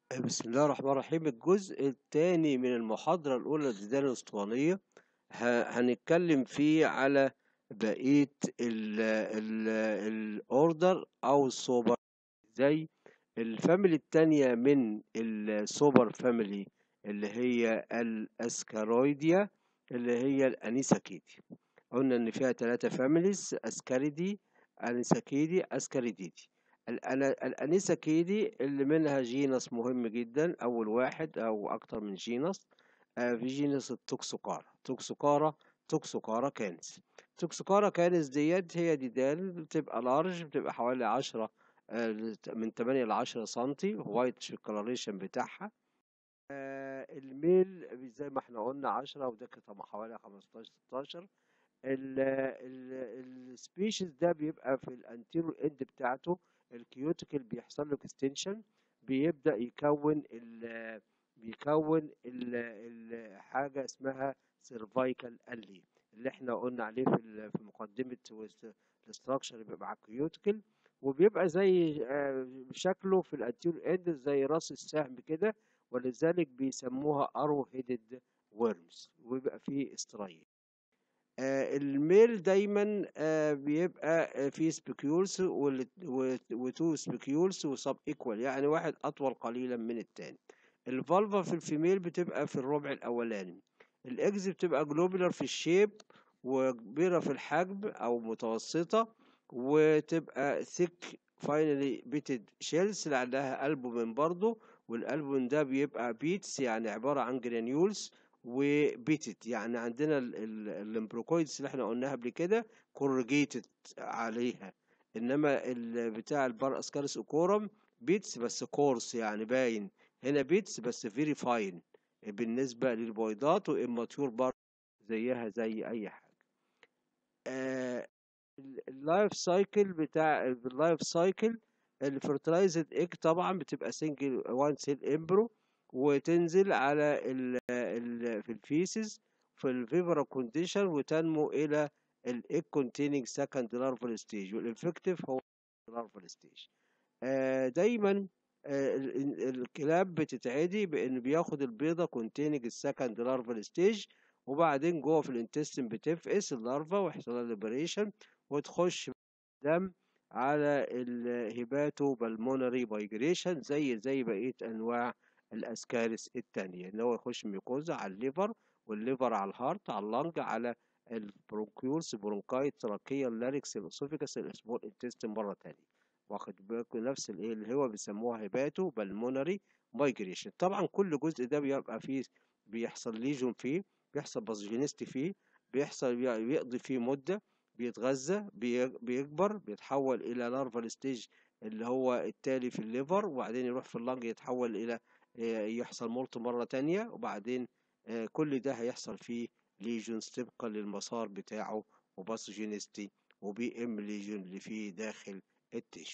بسم الله الرحمن الرحيم الجزء الثاني من المحاضرة الأولى للديدان الأسطوانية ه- هنتكلم فيه على بقية الأوردر أو السوبر زي الفاميلي التانية من السوبر فاميلي اللي هي الأسكارويديا اللي هي الأنيساكيدي قلنا إن فيها ثلاثة فاميليز أسكاريدي أنيساكيدي أسكاريديدي الأنا- الأنيساكيدي اللي منها جينس مهم جدا أول واحد أو أكتر من جينس آه، في جينس التوكسوكارا توكسوكارا توكسوكارا كانس توكسوكارا كانس ديت هي ديدان بتبقى لارج بتبقى حوالي عشرة آه، من 8 ل 10 سنتي وايت في الكلاريشن بتاعها آه، الميل زي ما احنا قلنا 10 وده كان طبعا حوالي 15 16 السبيشيز ده بيبقى في الانتيرو اند بتاعته الكيوتيكل بيحصل له اكستنشن بيبدأ يكون ال بيكون ال ال حاجة اسمها سيرفايكال الي اللي احنا قلنا عليه في ال- في مقدمة الاستراكشر بيبقى مع الكيوتيكل وبيبقى زي آه، شكله في الانتيرو اند زي راس السهم كده ولذلك بيسموها ارو هيدد ورمز ويبقى فيه استرايك آه، الميل دايما آه، بيبقى آه، فيه سبيكيولز وتو سبيكيولز وسب ايكوال يعني واحد اطول قليلا من التاني الفالفا في الفيميل بتبقى في الربع الاولاني الاكس بتبقى جلوبولار في الشيب وكبيرة في الحجم او متوسطة وتبقى ثيك فاينلي بيتد شيلز اللي عندها البومين برضو والالبومين ده بيبقى بيتس يعني عبارة عن جرانيولز وبيتت يعني عندنا الامبروكويدز اللي احنا قلناها قبل كده كورجيتد عليها انما ال- بتاع البار اسكارس اوكورم بيتس بس كورس يعني باين هنا بيتس بس فيري فاين بالنسبة للبويضات واماتيور بار زيها زي اي حاجة آه اللايف سايكل بتاع اللايف سايكل الفرتلايزد ايج طبعا بتبقى سنجل وان سيل امبرو وتنزل على ال ال في الفيسز في الفيفرا كونديشن وتنمو الى الايج كونتيننج سكند لارفال ستيج والانفكتيف هو لارفال ستيج دايما آه، ال- ال- الكلاب بتتعدي بان بياخد البيضه كونتيننج السكند لارفال ستيج وبعدين جوه في الانتستين بتفقس اللارفا ويحصل لها ليبريشن وتخش دم على الهيباتو بالمونري بايجريشن زي زي بقية أنواع الأسكارس التانية إن هو يخش ميكوزا على الليفر والليفر على الهارت على اللنج على البرونكيولس برونكايت تراكية اللاريكس الأسوفيكس السمول انتستين مرة تانية واخد بالكم نفس الايه اللي هو بيسموها هيباتو بالمونري مايجريشن طبعا كل جزء ده بيبقى فيه بيحصل ليجون فيه بيحصل باثوجينيستي فيه بيحصل بيقضي فيه مدة بيتغذى بي- بيكبر بيتحول إلى لارفال ستيج اللي هو التالي في الليفر وبعدين يروح في اللنج يتحول إلى آه، يحصل مولت مرة تانية وبعدين آه، كل ده هيحصل فيه ليجونز طبقا للمسار بتاعه وباثوجينيستي وبي ام ليجون اللي فيه داخل التيشو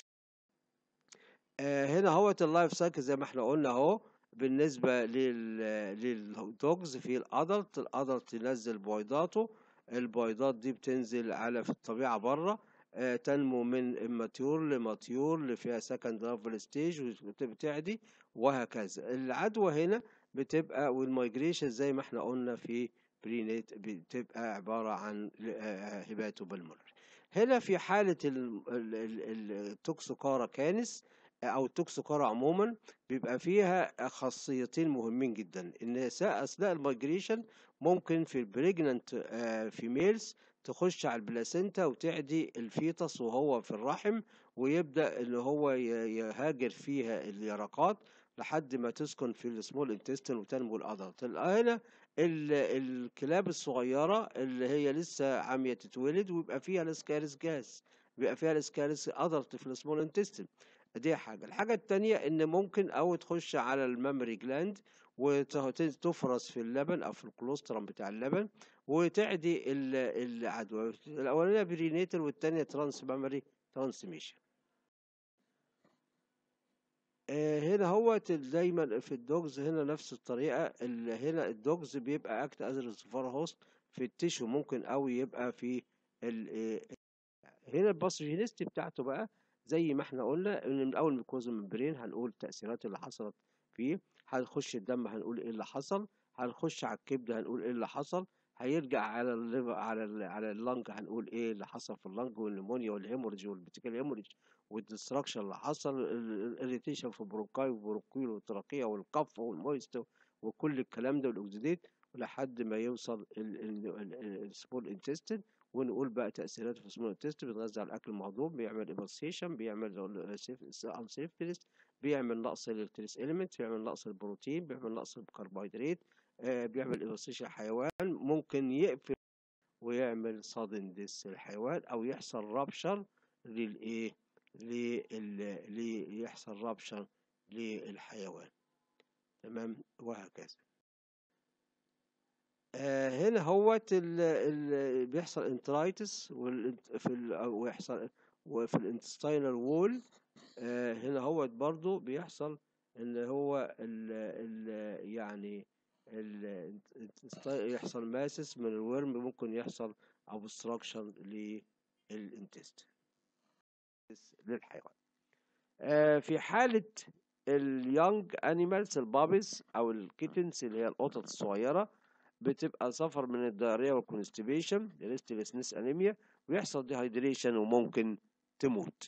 آه، هنا هو اللايف سايكل زي ما احنا قلنا اهو بالنسبة لل للدوجز في الادلت الادلت ينزل بويضاته البويضات دي بتنزل على في الطبيعة بره آه، تنمو من اماتيور لماتيور اللي فيها سكند ليفل ستيج وبتعدي وهكذا العدوى هنا بتبقى والمايجريشن زي ما احنا قلنا في برينيت بتبقى عبارة عن هباتو بالمونري هنا في حالة ال- ال- ال- التوكسوكارا كانس او التوكسوكارا عموما بيبقى فيها خاصيتين مهمين جدا ان سا- اثناء المايجريشن ممكن في البريجننت فيميلز تخش على البلاسينتا وتعدي الفيتس وهو في الرحم ويبدأ ان هو ي- يهاجر فيها اليرقات لحد ما تسكن في السمول انتستين وتنمو الادلت هنا ال- الكلاب الصغيرة اللي هي لسه عامية تتولد ويبقى فيها الاسكارس جاز بيبقى فيها الاسكارس ادلت في السمول انتستين دي حاجة الحاجة التانية ان ممكن او تخش على المامري جلاند وتفرز في اللبن او في الكولوسترم بتاع اللبن وتعدي ال- العدوى الاولانية برينيتال والتانية ترانس مامري ترانسميشن آه، هنا هو دايما في الدوجز هنا نفس الطريقة ال- هنا الدوجز بيبقى اكت از ريسيفر هوست في التيشو ممكن قوي يبقى في ال- آه، هنا الباثوجينيستي بتاعته بقى زي ما احنا قلنا ان من اول ميكوزا ممبرين هنقول التأثيرات اللي حصلت فيه هنخش الدم هنقول ايه اللي حصل هنخش على الكبد هنقول ايه اللي حصل هيرجع على الليفر على ال على اللنج هنقول ايه اللي حصل في اللنج والنمونيا والهيموريج والبتيكال هيموريج والدستراكشن اللي حصل الاريتيشن في البرونكاي والبرونكيول والتراكية والقف والمويست وكل الكلام ده والاكزيديت لحد ما يوصل السمول انتستين ونقول بقى تأثيراته في السمول انتستين بيتغذى على الأكل المهضوم بيعمل إبرسيشن بيعمل أنسيفتنس بيعمل نقص للتريس إليمنت بيعمل نقص البروتين بيعمل نقص الكربوهيدرات آه بيعمل إبرسيشن الحيوان ممكن يقفل ويعمل صدن ديس الحيوان أو يحصل رابشر للإيه لل يحصل رابشر للحيوان تمام وهكذا آه هنا هوت ال ال بيحصل انترايتس في ال ويحصل وفي الانتستينال وول آه هنا هوت برضو بيحصل اللي هو ال ال يعني ال يحصل ماسس من الورم ممكن يحصل obstruction للانتست للحيوان آه في حالة اليونج انيمالز البابيز او الكيتنز اللي هي القطط الصغيره بتبقى سفر من الداريه والكونستيبيشن ريستلسنس انيميا ويحصل ديهايدريشن وممكن تموت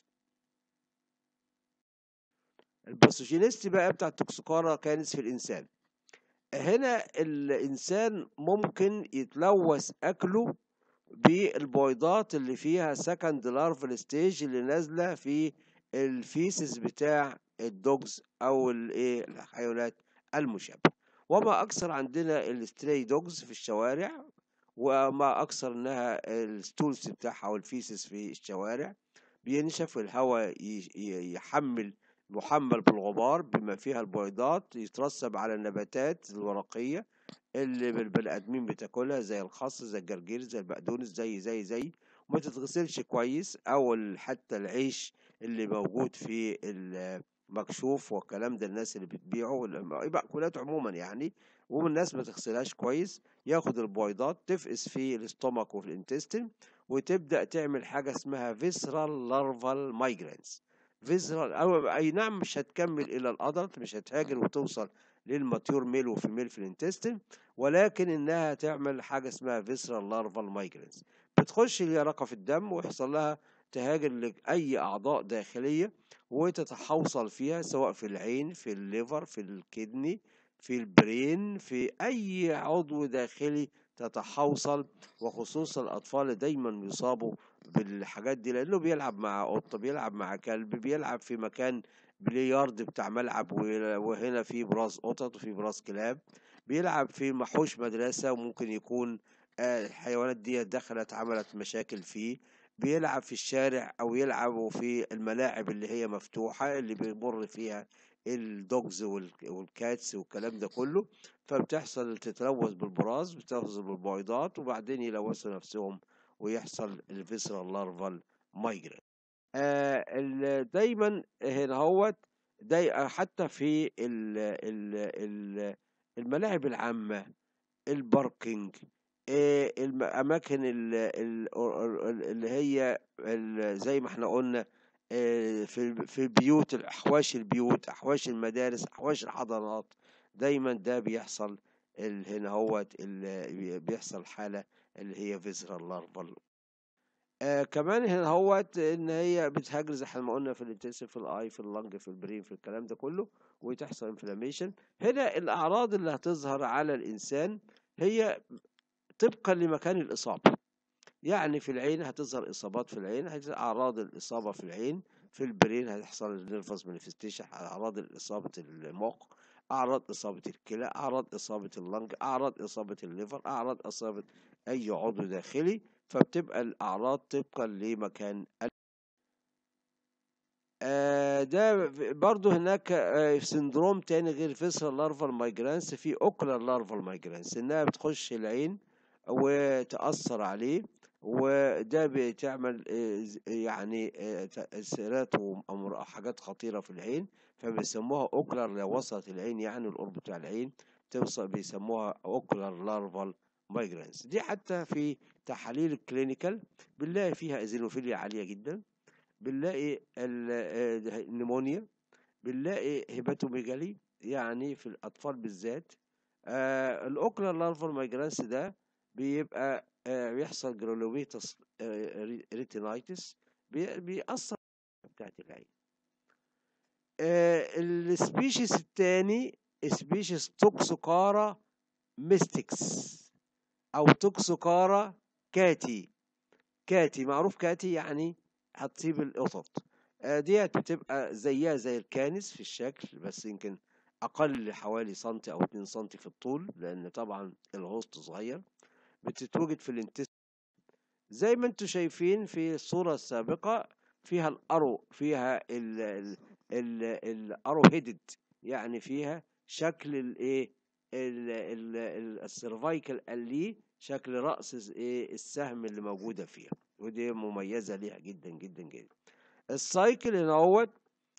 الباثوجينيستي بقى بتاع التوكسيكارا كانت في الانسان هنا الانسان ممكن يتلوث اكله بالبويضات اللي فيها سكند لارفل ستيج اللي نازله في الفيسز بتاع الدوجز او الايه الحيوانات المشابهه وما اكثر عندنا الستري دوجز في الشوارع وما اكثر انها الستولز بتاعها والفيسز في الشوارع بينشف الهواء يحمل محمل بالغبار بما فيها البويضات يترسب على النباتات الورقيه اللي البني ادمين بتاكلها زي الخس زي الجرجير زي البقدونس زي زي زي وما تتغسلش كويس او حتى العيش اللي موجود في المكشوف والكلام ده الناس اللي بتبيعه المأكولات عموما يعني والناس ما تغسلهاش كويس ياخد البويضات تفقس في الاستومك وفي الانتستين وتبدا تعمل حاجه اسمها فيسرال لارفال مايجرانس فيسرال او اي نعم مش هتكمل الى الادلت مش هتهاجر وتوصل للماتيور ميل وفي ميل في الانتستين ولكن انها تعمل حاجه اسمها فيسرال لارفال مايجرانس بتخش اليرقه في الدم ويحصل لها تهاجر لأي أعضاء داخلية وتتحوصل فيها سواء في العين في الليفر في الكدني في البرين في أي عضو داخلي تتحوصل وخصوصا الأطفال اللي دايما بيصابوا بالحاجات دي لأنه بيلعب مع قطة بيلعب مع كلب بيلعب في مكان بليارد بتاع ملعب وهنا في براس قطط وفي براس كلاب بيلعب في محوش مدرسة وممكن يكون الحيوانات دي دخلت عملت مشاكل فيه بيلعب في الشارع او يلعبوا في الملاعب اللي هي مفتوحة اللي بيمر فيها الدوجز والكاتس والكلام ده كله فبتحصل تتلوث بالبراز بتحصل بالبويضات وبعدين يلوثوا نفسهم ويحصل الفيسرال لارفال مايجرين آه دايما هنا هوت داي حتى في ال ال ال الملاعب العامة الباركينج الأماكن اللي هي زي ما احنا قلنا في في البيوت أحواش البيوت أحواش المدارس أحواش الحضانات دايما ده بيحصل هنا هوت بيحصل حالة اللي هي فيزرال لارفال آه كمان هنا هوت ان هي بتهاجر زي ما قلنا في الانتنسيف في الاي في اللنج في البرين في الكلام ده كله وتحصل انفلاميشن هنا الاعراض اللي هتظهر على الانسان هي طبقا لمكان الإصابة يعني في العين هتظهر إصابات في العين هتظهر أعراض الإصابة في العين في البرين هيحصل النيرفس مانيفستيشن أعراض إصابة المخ أعراض إصابة الكلى أعراض إصابة اللنج أعراض إصابة الليفر أعراض إصابة أي عضو داخلي فبتبقى الأعراض طبقا لمكان آه ده برضو هناك آه سندروم تاني غير فيسرال لارفال مايجرانس في اوكلر لارفال مايجرانس انها بتخش العين وتأثر عليه وده بتعمل يعني تأثيرات وحاجات خطيرة في العين فبيسموها اوكلر لو وصلت العين يعني القرب بتاع العين توصل بيسموها اوكلر لارفال مايجرانس دي حتى في تحاليل الكلينيكال بنلاقي فيها ازينوفيليا عالية جدا بنلاقي النمونيا بنلاقي هيباتوميجالي يعني في الأطفال بالذات آه الأوكلر لارفال مايجرانس ده بيبقى آه بيحصل جرانوميتاس آه ريتينايتس بي- بيأثر بتاعت العين آه السبيشيز التاني سبيشيز توكسوكارا ميستكس أو توكسوكارا كاتي كاتي معروف كاتي يعني هتصيب القطط آه، ديت بتبقى زيها زي الكانس في الشكل بس يمكن أقل حوالي سنتي أو اتنين سنتي في الطول لأن طبعا الهوست صغير بتتوجد في الانتست زي ما انتم شايفين في الصورة السابقة فيها الأرو فيها ال ال ال الأرو هيدد يعني فيها شكل الايه السيرفايكال اللي شكل رأس الس- ايه السهم اللي موجودة فيها ودي مميزة ليها جدا جدا جدا السايكل هنا اهوت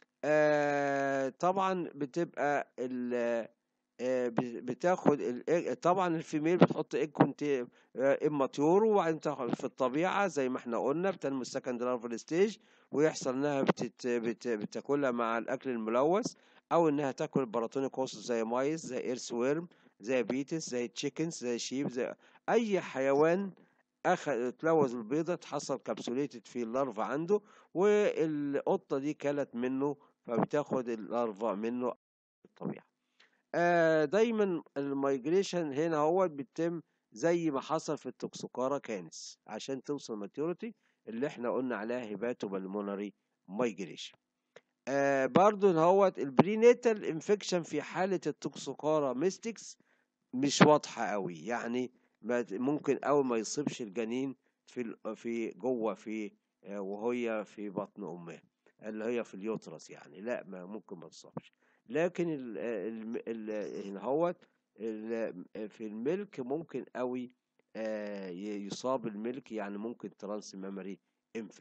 آه طبعا بتبقى ال آه، بت- بتاخد ال- طبعا الفيميل بتحط ايج كنت اماتيور وبعدين تاخد في الطبيعه زي ما احنا قلنا بتنمو السكند لارفال ستيج ويحصل انها بتت بت بتاكلها مع الاكل الملوث او انها تاكل الباراتونيك هوست زي مايس زي ايرس ويرم زي بيتس زي تشيكنز زي شيب زي اي حيوان اخذ تلوث البيضه حصل كابسوليتد في اللارفا عنده والقطه دي كلت منه فبتاخد اللارفا منه الطبيعه آه دايما المايجريشن هنا هو بيتم زي ما حصل في التوكسوكارا كانس عشان توصل ماتيوريتي اللي احنا قلنا عليها هيباتو بالمونري مايجريشن آه برضو هو البرينيتال انفكشن في حالة التوكسوكارا ميستكس مش واضحة قوي يعني ما- ممكن أول ما يصيبش الجنين في ال- في جوه في آه، وهي في بطن أمها اللي هي في اليوترس يعني لا ما ممكن ما تصابش لكن ال ال ال هنا هوت ال- في الملك ممكن قوي آه، ي- يصاب الملك يعني ممكن ترانس ميموري انفكشن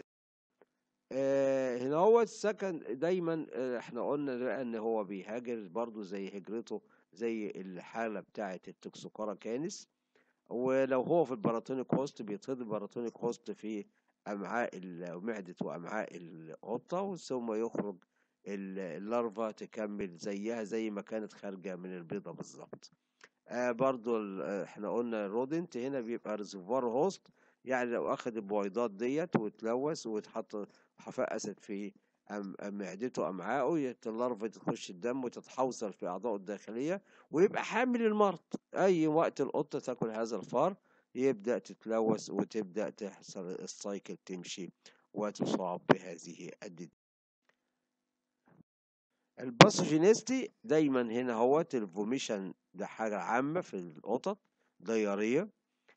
آه، هنا هو السكن دايما آه، احنا قلنا بقى ان هو بيهاجر برضو زي هجرته زي الحالة بتاعة التوكسوكارا كانس ولو هو في الباراتونيك هوست بيتهضم الباراتونيك هوست في امعاء ال- معدة وامعاء القطة ثم يخرج ال- اللارفا تكمل زيها زي ما كانت خارجة من البيضة بالظبط آه برضو ال- آه، احنا قلنا الرودنت هنا بيبقى ريزرفوار هوست يعني لو اخد البويضات ديت وتلوث وتحط حفقست في أم- أم- معدته امعائه يت- اللارفا تخش الدم وتتحوصل في اعضائه الداخليه ويبقى حامل المرض اي وقت القطه تاكل هذا الفار يبدا تتلوث وتبدا تحصل السايكل تمشي وتصاب بهذه الديد الباثوجينيستي دايما هنا هو الفوميشن ده حاجة عامة في القطط ضيارية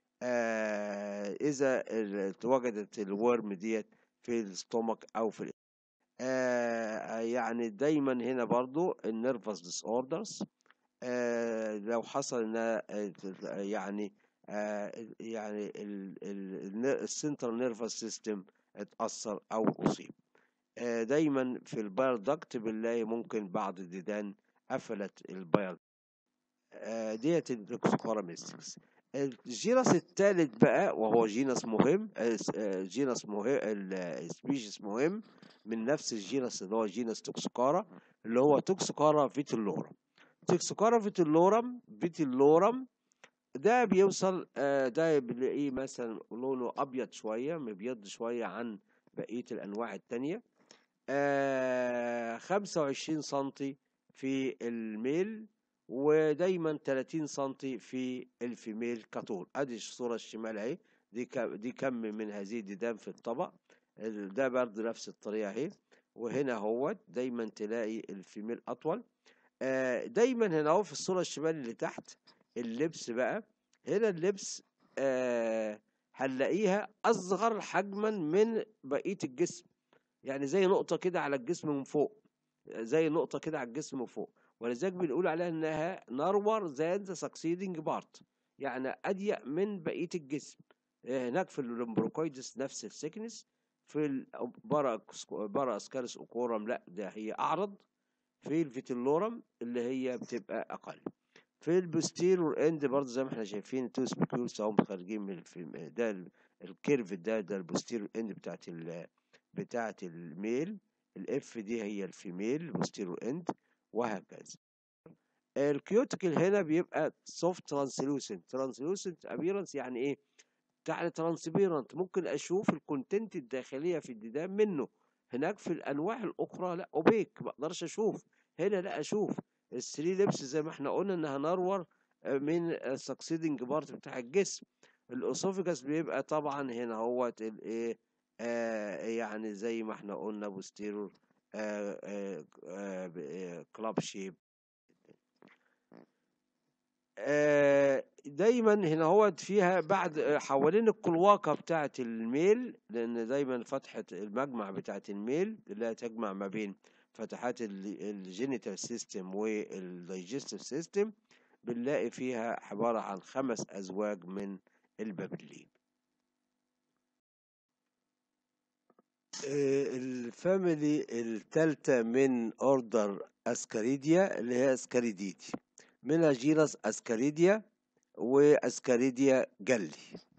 آه إذا ال- اتوجدت الورم ديت في الستومك أو في ال- آه يعني دايما هنا برضو النيرفس ديس اوردرز آه لو حصل انها آه، يعني آه يعني السنترال نيرفس سيستم اتأثر أو أصيب آه، دايما في البايردكت بنلاقي ممكن بعض الديدان قفلت الباير آه، ديت التوكسوكارا ميستكس الجينس الثالث بقى وهو جينس مهم آه، س- آه، جينس مهم السبيشيس مهم من نفس الجينس اللي هو جينس توكسوكارا اللي هو توكسوكارا فيتيلورم توكسوكارا فيتيلورم فيتيلورم ده بيوصل آه، ده بنلاقيه مثلا لونه ابيض شويه مبيض شويه عن بقيه الانواع التانية آه، 25 سنتي في الميل ودايما 30 سنتي في الفيميل كطول ادي الصورة الشمال اهي دي كم دي كم من هذه الديدان في الطبق ال- ده برضه نفس الطريقة اهي وهنا هو دايما تلاقي الفيميل اطول آه، دايما هنا اهو في الصورة الشمال اللي تحت اللبس بقى هنا اللبس آه، هنلاقيها اصغر حجما من بقية الجسم يعني زي نقطة كده على الجسم من فوق زي نقطة كده على الجسم من فوق ولذلك بنقول عليها انها نارور ذان ذا سكسيدنج بارت يعني اضيق من بقية الجسم آه، هناك في اللومبروكويدس نفس السكنس في البارا بارا اسكارس اوكورم لا ده هي اعرض في الفيتيلورم اللي هي بتبقى اقل في البوستيرور اند برضه زي ما احنا شايفين التو سبيكولز اهم خارجين من الفيلم ده ال- الكيرف ده ده البوستيرور اند بتاعت ال بتاعت الميل الاف دي هي الفيميل بوستيرو اند وهكذا الكيوتيكل هنا بيبقى سوفت ترانسلوسنت ترانسلوسنت ابيرنس يعني ايه يعني ترانسبيرنت ممكن اشوف الكونتنت الداخليه في الديدان منه هناك في الانواع الاخرى لا اوبيك ما اقدرش اشوف هنا لا اشوف الثري لبس زي ما احنا قلنا انها نرور من السكسيدنج بارت بتاع الجسم الاسوفيجاس بيبقى طبعا هنا هو الايه آه يعني زي ما احنا قلنا بوستيرور آه آه آه كلاب شيب آه دايما هنا هو فيها بعد حوالين القلواقة بتاعة الميل لأن دايما فتحة المجمع بتاعة الميل اللي هي تجمع ما بين فتحات الجينيتال سيستم والدايجستيف سيستم بنلاقي فيها عبارة عن خمس أزواج من البابلين الفاميلي الثالثة من أوردر أسكاريديا اللي هي أسكاريديتي منها جينس أسكاريديا وأسكاريديا جلي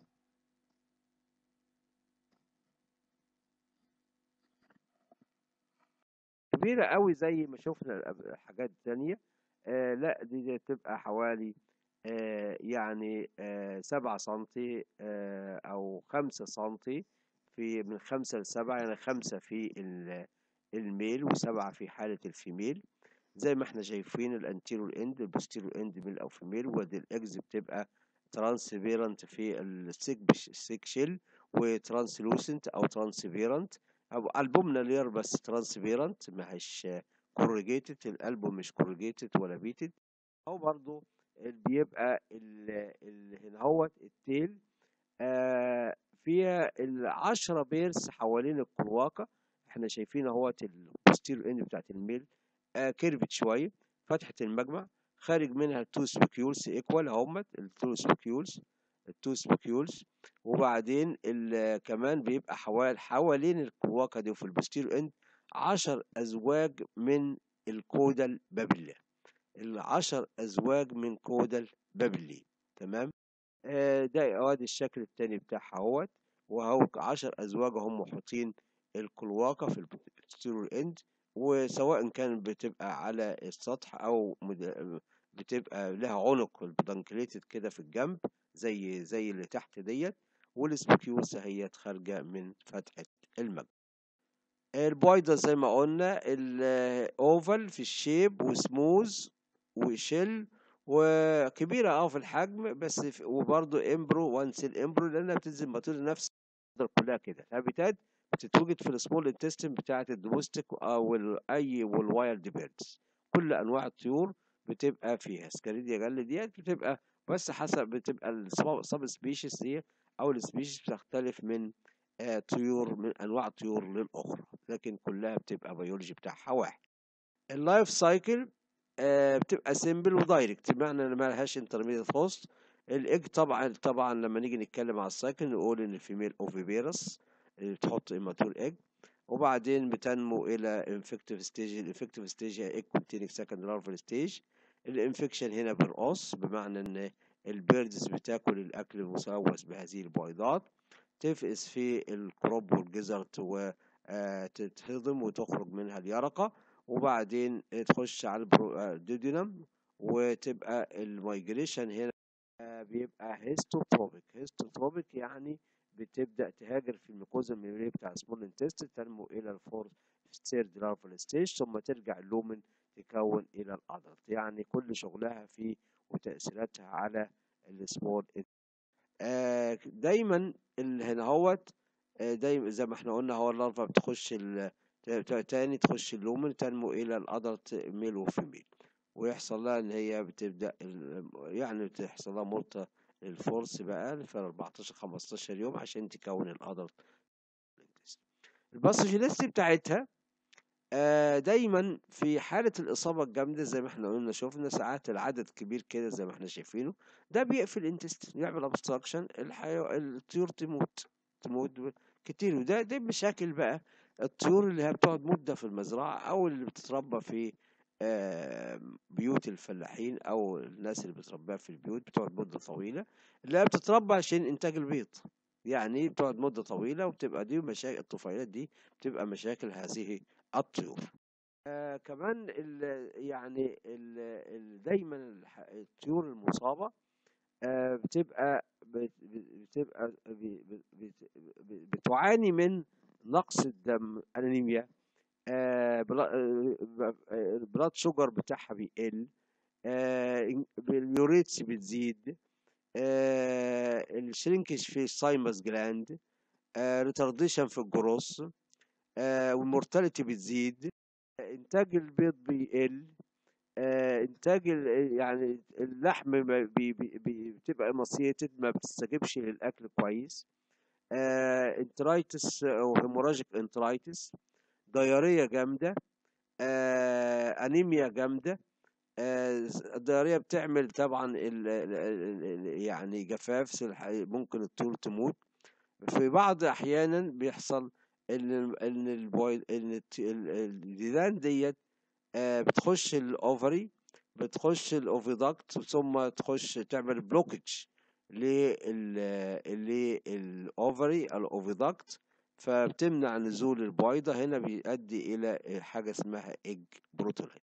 كبيرة قوي زي ما شفنا حاجات تانية آه لا دي, دي تبقى حوالي آه يعني آه سبعة سنتي آه أو خمسة سنتي في من خمسة لسبعة يعني خمسة في الميل وسبعة في حالة الفيميل زي ما احنا شايفين الانتيرور اند البوستيرور اند ميل او فيميل ودي الاكز بتبقى ترانسبيرنت في السيك شيل وترانسلوسنت او ترانسبيرنت او البومنا لير بس ترانسبيرنت ما هيش كورجيتد الالبوم مش كورجيتد ولا بيتد او برضو بيبقى ال هنا هوت التيل آه فيها العشرة بيرس حوالين القرواقة احنا شايفين اهوت البوستيرور اند بتاعت الميل آه كيرفت شوية فتحة المجمع خارج منها التو سبيكيولز ايكوال اهمت التو سبيكيولز التو سبيكيولز وبعدين كمان بيبقى حوالي حوالين القواقة دي وفي البوستيرور اند عشر أزواج من الكودال بابلي العشر أزواج من كودال بابلي تمام آه ده ادي الشكل التاني بتاعها اهوت وهو عشر أزواج هم محيطين القلواقة في البوستيرور اند وسواء كان بتبقى على السطح أو بتبقى لها عنق البدنكليتد كده في الجنب زي زي اللي تحت ديت والسبيكيوس هي خارجة من فتحة المجد البويضة زي ما قلنا الأوفل في الشيب وسموز وشيل وكبيرة اه في الحجم بس وبرضه امبرو وان سيل امبرو لأنها بتنزل ماتيريال نفس كلها كده الهابيتات بتتوجد في السمول انتستين بتاعة الدومستيك أو أي والوايلد بيردز كل أنواع الطيور بتبقى فيها سكاريديا جل ديت بتبقى بس حسب بتبقى السب سبيشيز دي أو السبيشيز بتختلف من آه طيور من أنواع الطيور للأخرى لكن كلها بتبقى بيولوجي بتاعها واحد اللايف سايكل آه بتبقى سيمبل ودايركت بمعنى ان ما لهاش انترميديت هوست الايج طبعا طبعا لما نيجي نتكلم على السايكل نقول ان الفيميل اوفيبيرس اللي بتحط اماتور ايج وبعدين بتنمو الى انفكتيف ستيج الانفكتيف ستيج هي ايج كونتيننج سكند لارفال ستيج الانفكشن هنا بالقص بمعنى ان البيردز بتاكل الاكل المسوس بهذه البويضات تفقس في الكروب والجزرت وتتهضم وتخرج منها اليرقة وبعدين تخش على الديودينم وتبقى المايجريشن هنا بيبقى هيستوتروبيك هيستوتروبيك يعني بتبدأ تهاجر في الميكوزا الميمورية بتاع سمول انتست تنمو إلى الفورث ثيرد لارفال ستيج ثم ترجع اللومن تكون إلى الأدلت يعني كل شغلها في وتأثيراتها على السمول آه دايما هنا هوت آه دايما زي ما احنا قلنا هو اللارفا بتخش تاني تخش اللومن تنمو إلى الأدلت ميل وفيميل ويحصل لها ان هي بتبدا يعني بتحصل لها مرضى الفورس بقى في 14 15 يوم عشان تكون الادلت الباثوجينيستي بتاعتها آه دايما في حالة الإصابة الجامدة زي ما احنا قلنا شفنا ساعات العدد كبير كده زي ما احنا شايفينه ده بيقفل الانتستين يعمل ابستراكشن الحيو... الطيور تموت تموت كتير وده دي مشاكل بقى الطيور اللي هي بتقعد مدة في المزرعة أو اللي بتتربى في بيوت الفلاحين او الناس اللي بتربيها في البيوت بتقعد مده طويله اللي بتتربى عشان انتاج البيض يعني بتقعد مده طويله وبتبقى دي مشاكل الطفيلات دي بتبقى مشاكل هذه الطيور آه كمان ال يعني ال ال دايما الح- الطيور المصابة آه بتبقى بت- بتبقى ب- ب- بت- ب- بتعاني من نقص الدم أنيميا آه بلا- آه، البلاد شوجر بتاعها بيقل آه اليوريتس بتزيد آه الشرينكش في السايمس جلاند آه ريتارديشن في الجروس آه والمورتاليتي بتزيد آه انتاج البيض بيقل آه انتاج ال- يعني اللحم ما بي بي بي بتبقى مصيتد ما بتستجيبش للاكل كويس آه انترايتس او هيموراجيك انترايتس ضياريه جامده آه انيميا جامده آه، الدياريه بتعمل طبعا ال ال ال ال- يعني جفاف سلح- ممكن الطيور تموت في بعض احيانا بيحصل ان ان البويل ان الت- ال- الديدان ديت آه، بتخش الاوفري بتخش الاوفيداكت ثم تخش تعمل بلوكج للاوفري الاوفيداكت فبتمنع نزول البويضة هنا بيؤدي إلى حاجة اسمها إج بروتولين